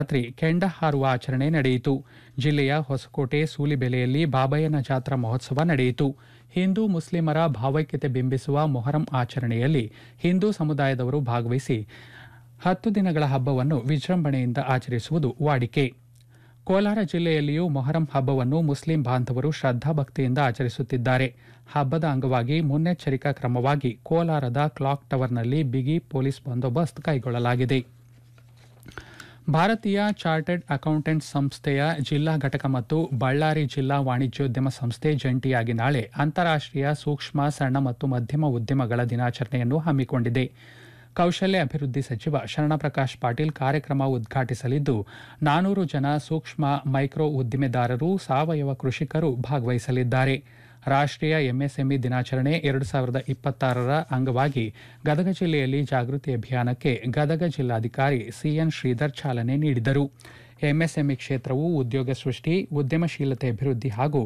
ರಾತ್ರಿ ಕೆಂಡ ಹಾರುವ ಆಚರಣೆ ನಡೆಯಿತು ಜಿಲ್ಲೆಯ ಹೊಸಕೋಟೆ ಸೂಲಿಬೆಲೆಯಲ್ಲಿ ಬಾಬಯ್ಯನ ಜಾತ್ರಾ ಮಹೋತ್ಸವ ನಡೆಯಿತು ಹಿಂದೂ ಮುಸ್ಲಿಮರ ಭಾವೈಕ್ಯತೆ ಬಿಂಬಿಸುವ ಮೊಹರಂ ಆಚರಣೆಯಲ್ಲಿ ಹಿಂದೂ ಸಮುದಾಯದವರು ಭಾಗವಹಿಸಿ ಹತ್ತು ದಿನಗಳ ಹಬ್ಬವನ್ನು ವಿಜೃಂಭಣೆಯಿಂದ ಆಚರಿಸುವುದು ವಾಡಿಕೆ ಕೋಲಾರ ಜಿಲ್ಲೆಯಲ್ಲಿಯೂ ಮೊಹರಂ ಹಬ್ಬವನ್ನು ಮುಸ್ಲಿಂ ಬಾಂಧವರು ಶ್ರದ್ಧಾಭಕ್ತಿಯಿಂದ ಆಚರಿಸುತ್ತಿದ್ದಾರೆ ಹಬ್ಬದ ಅಂಗವಾಗಿ ಮುನ್ನೆಚ್ಚರಿಕಾ ಕ್ರಮವಾಗಿ ಕೋಲಾರದ ಕ್ಲಾಕ್ ಟವರ್ನಲ್ಲಿ ಬಿಗಿ ಪೊಲೀಸ್ ಬಂದೋಬಸ್ತ್ ಕೈಗೊಳ್ಳಲಾಗಿದೆ ಭಾರತೀಯ ಚಾರ್ಟರ್ಡ್ ಅಕೌಂಟೆಂಟ್ ಸಂಸ್ಥೆಯ ಜಿಲ್ಲಾ ಘಟಕ ಮತ್ತು ಬಳ್ಳಾರಿ ಜಿಲ್ಲಾ ವಾಣಿಜ್ಯೋದ್ಯಮ ಸಂಸ್ಥೆ ಜಂಟಿಯಾಗಿ ನಾಳೆ ಅಂತಾರಾಷ್ಟ್ರೀಯ ಸೂಕ್ಷ್ಮ ಸಣ್ಣ ಮತ್ತು ಮಧ್ಯಮ ಉದ್ಯಮಗಳ ದಿನಾಚರಣೆಯನ್ನು ಹಮ್ಮಿಕೊಂಡಿದೆ ಕೌಶಲ್ಯ ಅಭಿವೃದ್ಧಿ ಸಚಿವ ಶರಣಪ್ರಕಾಶ್ ಪಾಟೀಲ್ ಕಾರ್ಯಕ್ರಮ ಉದ್ಘಾಟಿಸಲಿದ್ದು ನಾನೂರು ಜನ ಸೂಕ್ಷ್ಮ ಮೈಕ್ರೋ ಉದ್ದಿಮೆದಾರರು ಸಾವಯವ ಕೃಷಿಕರು ಭಾಗವಹಿಸಲಿದ್ದಾರೆ ರಾಷ್ಟ್ರೀಯ ಎಂಎಸ್ಎಂಇ ದಿನಾಚರಣೆ ಎರಡು ಸಾವಿರದ ಇಪ್ಪತ್ತಾರರ ಅಂಗವಾಗಿ ಗದಗ ಜಿಲ್ಲೆಯಲ್ಲಿ ಜಾಗೃತಿ ಅಭಿಯಾನಕ್ಕೆ ಗದಗ ಜಿಲ್ಲಾಧಿಕಾರಿ ಸಿಎನ್ ಶ್ರೀಧರ್ ಚಾಲನೆ ನೀಡಿದರು ಎಂಎಸ್ಎಂಇ ಕ್ಷೇತ್ರವು ಉದ್ಯೋಗ ಸೃಷ್ಟಿ ಉದ್ಯಮಶೀಲತೆ ಅಭಿವೃದ್ಧಿ ಹಾಗೂ